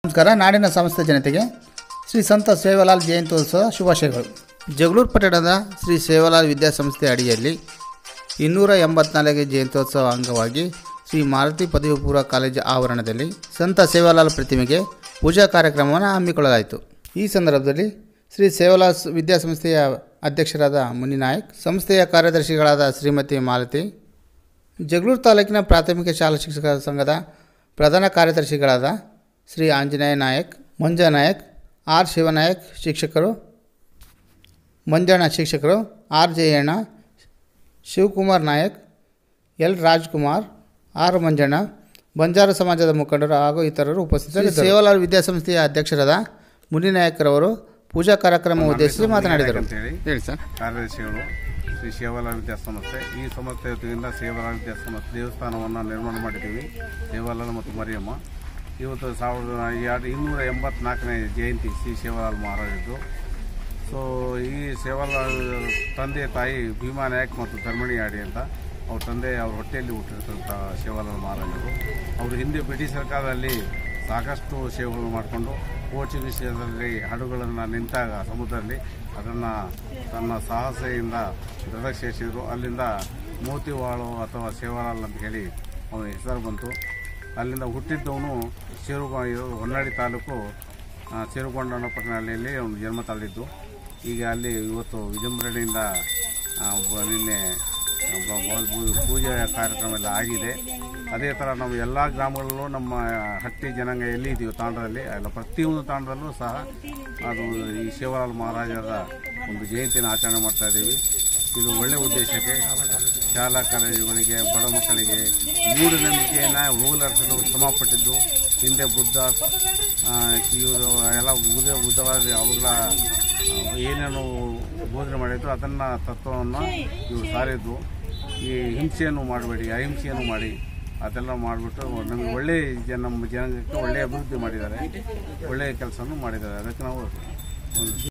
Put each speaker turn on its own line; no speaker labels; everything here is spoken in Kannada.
ನಮಸ್ಕಾರ ನಾಡಿನ ಸಮಸ್ತ ಜನತೆಗೆ ಶ್ರೀ ಸಂತ ಸೇವಾಲಾಲ್ ಜಯಂತ್ಯೋತ್ಸವ ಶುಭಾಶಯಗಳು ಜಗಳೂರು ಪಟ್ಟಣದ ಶ್ರೀ ಸೇವಾಲಾಲ್ ವಿದ್ಯಾಸಂಸ್ಥೆ ಅಡಿಯಲ್ಲಿ ಇನ್ನೂರ ಎಂಬತ್ನಾಲ್ಕನೇ ಜಯಂತ್ಯೋತ್ಸವ ಅಂಗವಾಗಿ ಶ್ರೀ ಮಾರುತಿ ಪದವಿ ಪೂರ್ವ ಕಾಲೇಜು ಆವರಣದಲ್ಲಿ ಸಂತ ಸೇವಾಲಾಲ್ ಪ್ರತಿಮೆಗೆ ಪೂಜಾ ಕಾರ್ಯಕ್ರಮವನ್ನು ಹಮ್ಮಿಕೊಳ್ಳಲಾಯಿತು ಈ ಸಂದರ್ಭದಲ್ಲಿ ಶ್ರೀ ಸೇವಾಲಾಲ್ ಸ್- ವಿದ್ಯಾಸಂಸ್ಥೆಯ ಅಧ್ಯಕ್ಷರಾದ ಮುನಿನಾಯಕ್ ಸಂಸ್ಥೆಯ ಕಾರ್ಯದರ್ಶಿಗಳಾದ ಶ್ರೀಮತಿ ಮಾಲತಿ ಜಗಳೂರು ತಾಲೂಕಿನ ಪ್ರಾಥಮಿಕ ಶಾಲಾ ಶಿಕ್ಷಕರ ಸಂಘದ ಪ್ರಧಾನ ಕಾರ್ಯದರ್ಶಿಗಳಾದ ಶ್ರೀ ಆಂಜನೇಯ ನಾಯಕ್ ಮಂಜ ನಾಯಕ್ ಆರ್ ಶಿವನಾಯಕ್ ಶಿಕ್ಷಕರು ಮಂಜಣ್ಣ ಶಿಕ್ಷಕರು R Jayanna Shivakumar Nayak L Rajkumar R Manjanna Banjara ಸಮಾಜದ ಮುಖಂಡರು ಹಾಗೂ ಇತರರು ಉಪಸ್ಥಿತರಿದ್ದರು ಸೇವಾಲಾಲ್ ವಿದ್ಯಾಸಂಸ್ಥೆಯ ಅಧ್ಯಕ್ಷರಾದ ಮುನಿನಾಯಕರವರು ಪೂಜಾ ಕಾರ್ಯಕ್ರಮ ಉದ್ದೇಶಿಸಿ ಮಾತನಾಡಿದರು
ಅಂತೇಳಿ
ಹೇಳಿ ಸರ್
ಕಾರ್ಯದರ್ಶಿಗಳು ಶ್ರೀ ಸೇವಾಲಾಲ್ ವಿದ್ಯಾಸಂಸ್ಥೆ ಈ ಸಂಸ್ಥೆ ವತಿಯಿಂದ ಸೇವಾಲಾಲ್ ವಿದ್ಯಾಸಂಸ್ಥೆ ದೇವಸ್ಥಾನವನ್ನು ನಿರ್ಮಾಣ ಮಾಡಿದ್ದೀವಿ ಸೇವಾಲಾಲ್ ಮತ್ತು ಮರಿಯಮ್ಮ ಇವತ್ತು ಸಾವಿರದ ಎರಡು ಇನ್ನೂರ ಎಂಬತ್ನಾಲ್ಕನೇ ಜಯಂತಿ ಶ್ರೀ ಸೇವಾಲಾಲ್ ಮಹಾರಾಜದ್ದು ಸೊ ಈ ಸೇವಾಲಾಲ್ ತಂದೆ ತಾಯಿ ಭೀಮಾ ನಾಯಕ್ ಮತ್ತು ಧರ್ಮಣಿ ಆಡಿ ಅಂತ ಅವ್ರ ತಂದೆ ಅವ್ರ ಹೊಟ್ಟೆಯಲ್ಲಿ ಹುಟ್ಟಿರ್ತಂಥ ಸೇವಾಲಾಲ್ ಮಹಾರಾಜರು ಅವರು ಹಿಂದೆ ಬ್ರಿಟಿಷ್ ಸರ್ಕಾರದಲ್ಲಿ ಸಾಕಷ್ಟು ಸೇವೆಗಳು ಮಾಡಿಕೊಂಡು ಪೋರ್ಚುಗೀಸರಲ್ಲಿ ಹಡಗುಗಳನ್ನು ನಿಂತಾಗ ಸಮುದ್ರದಲ್ಲಿ ಅದನ್ನು ತನ್ನ ಸಾಹಸೆಯಿಂದ ದೃಢಕ್ಷೇಸಿದರು ಅಲ್ಲಿಂದ ಮೋತಿವಾಳು ಅಥವಾ ಸೇವಾಲಾಲ್ ಅಂತ ಹೇಳಿ ಅವನ ಹೆಸರು ಬಂತು ಅಲ್ಲಿಂದ ಹುಟ್ಟಿದ್ದವನು ಸೇರು ಹೊನ್ನಾಳಿ ತಾಲೂಕು ಆ, ಸೇರುಗೊಂಡನ ಪಟ್ಟಣಹಳ್ಳಿಯಲ್ಲಿ ಅವನು ಜನ್ಮ ತಾಳಿದ್ದು ಈಗ ಅಲ್ಲಿ ಇವತ್ತು ವಿಜೃಂಭಣೆಯಿಂದ ಆ, ಬ- ನಿನ್ನೆ ಬ- ಬ- ಪೂ- ಪೂಜೆ ಕಾರ್ಯಕ್ರಮ ಎಲ್ಲ ಆಗಿದೆ ಅದೇ ಥರ ನಾವು ಎಲ್ಲ ಗ್ರಾಮಗಳಲ್ಲೂ ನಮ್ಮ ಹಟ್ಟಿ ಜನಾಂಗ ಎಲ್ಲಿ ಇದೆಯೋ ತಾಂಡದಲ್ಲಿ ಎಲ್ಲ ಪ್ರತಿಯೊಂದು ತಾಂಡದಲ್ಲೂ ಸಹ ಅದು ಈ ಶಿವಲಾಲ್ ಮಹಾರಾಜರ ಒಂದು ಜಯಂತಿನ ಆಚರಣೆ ಮಾಡ್ತಾ ಇದ್ದೀವಿ ಇದು ಒಳ್ಳೆಯ ಉದ್ದೇಶಕ್ಕೆ ಶಾಲಾ ಕಾಲೇಜುಗಳಿಗೆ ಬಡ ಮಕ್ಕಳಿಗೆ ಮೂಢನಂಬಿಕೆಯನ್ನು ಹೋಗಲಾಡಿಸಲು ಶ್ರಮಪಟ್ಟಿದ್ದು ಹಿಂದೆ ಬುದ್ಧ ಆ, ಇವರು ಎಲ್ಲ ಬುದ್ಧ ಬುದ್ಧವಾದ ಅವುಗಳ ಆ, ಏನೇನು ಬೋಧನೆ ಮಾಡಿದ್ರು ಅದನ್ನು ತತ್ವವನ್ನು ಇವರು ಸಾರಿದ್ದು ಈ ಹಿಂಸೆಯನ್ನು ಮಾಡಬೇಡಿ ಅಹಿಂಸೆಯನ್ನು ಮಾಡಿ ಅದೆಲ್ಲ ಮಾಡಿಬಿಟ್ಟು ನಮಗೆ ಒಳ್ಳೆಯ ಜನ ನಮ್ಮ ಜನಾಂಗಕ್ಕೆ ಒಳ್ಳೆಯ ಅಭಿವೃದ್ಧಿ ಮಾಡಿದ್ದಾರೆ ಒಳ್ಳೆಯ ಕೆಲಸವನ್ನು ಮಾಡಿದ್ದಾರೆ ಅದಕ್ಕೆ ನಾವು ಒಂದು